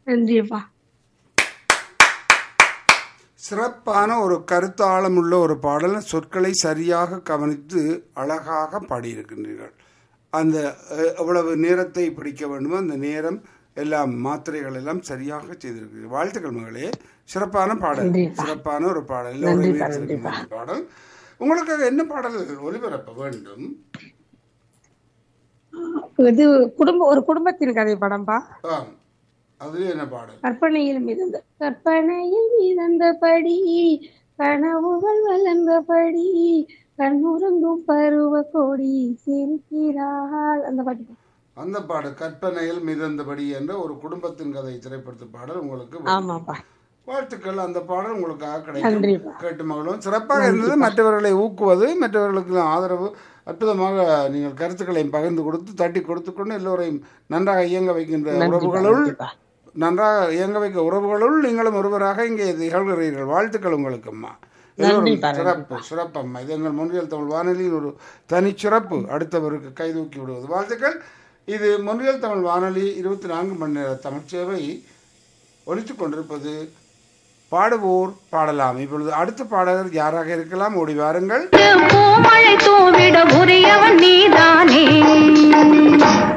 நன்றிப்பா சிறப்பான ஒரு கருத்தாழமுள்ள ஒரு பாடல் சொற்களை சரியாக கவனித்து அழகாக பாடியிருக்கின்றீர்கள் அந்த அஹ், எவ்வளவு நேரத்தை பிடிக்க வேண்டுமோ அந்த நேரம் எல்லாம் மாத்திரைகள் எல்லாம் சரியாக செய்திருக்கிறீர்கள் வாழ்த்துக்கள் மகளே சிறப்பான பாடல் நன்றிப்பா. சிறப்பான ஒரு பாடல் எல்லோரும் நன்றிப்பா, ஏற்றிருக்கின்ற ஒரு பாடல் உங்களுக்காக என்ன பாடல் ஒளிபரப்ப வேண்டும் இது குடும்ப ஒரு குடும்பத்தின் கதை படம்பா ஆம் அது என்ன பாடல் கற்பனையில் மிதந்த கற்பனையில் மிதந்தபடி கனவுகள் வளர்ந்தபடி கண்ணுறங்கும் பருவ கொடி சிரிக்கிறாள் அந்த பாட்டு அந்த பாடல் கற்பனையில் மிதந்தபடி என்ற ஒரு குடும்பத்தின் கதை திரைப்படத்து பாடல் உங்களுக்கு வேண்டும். ஆமாப்பா வாழ்த்துக்கள் அந்த பாடல் உங்களுக்காக கிடைக்கும் நன்றிப்பா கேட்டு மகளும் சிறப்பாக இருந்தது மற்றவர்களை ஊக்குவது மற்றவர்களுக்கு ஆதரவு அற்புதமாக நீங்கள் கருத்துக்களை பகிர்ந்து கொடுத்து தட்டி கொடுத்து கொண்டு எல்லோரையும் நன்றாக இயங்க வைக்கின்ற உறவுகளுள் நன்றிப்பா நன்றாக இயங்க வைக்க உறவுகளுள் நீங்களும் ஒருவராக இங்கே திகழ்கிறீர்கள் வாழ்த்துக்கள் உங்களுக்கு அம்மா எல்லோரும் நன்றிப்பா, சிறப்பு சிறப்பம்மா இது எங்கள் முன்றியல் தமிழ் வானொலியில் ஒரு தனி சிறப்பு அடுத்தவருக்கு கைதூக்கி விடுவது வாழ்த்துக்கள் இது முன்றியல் தமிழ் வானொலி இருபத்தி நான்கு மணி நேர தமிழ் சேவை ஒலித்துக் கொண்டிருப்பது பாடுவோர் பாடலாம் இப்பொழுது அடுத்த பாடகர் யாராக இருக்கலாம் ஓடி வாருங்கள் பூமழை தூவிட உரியவன் நீதானே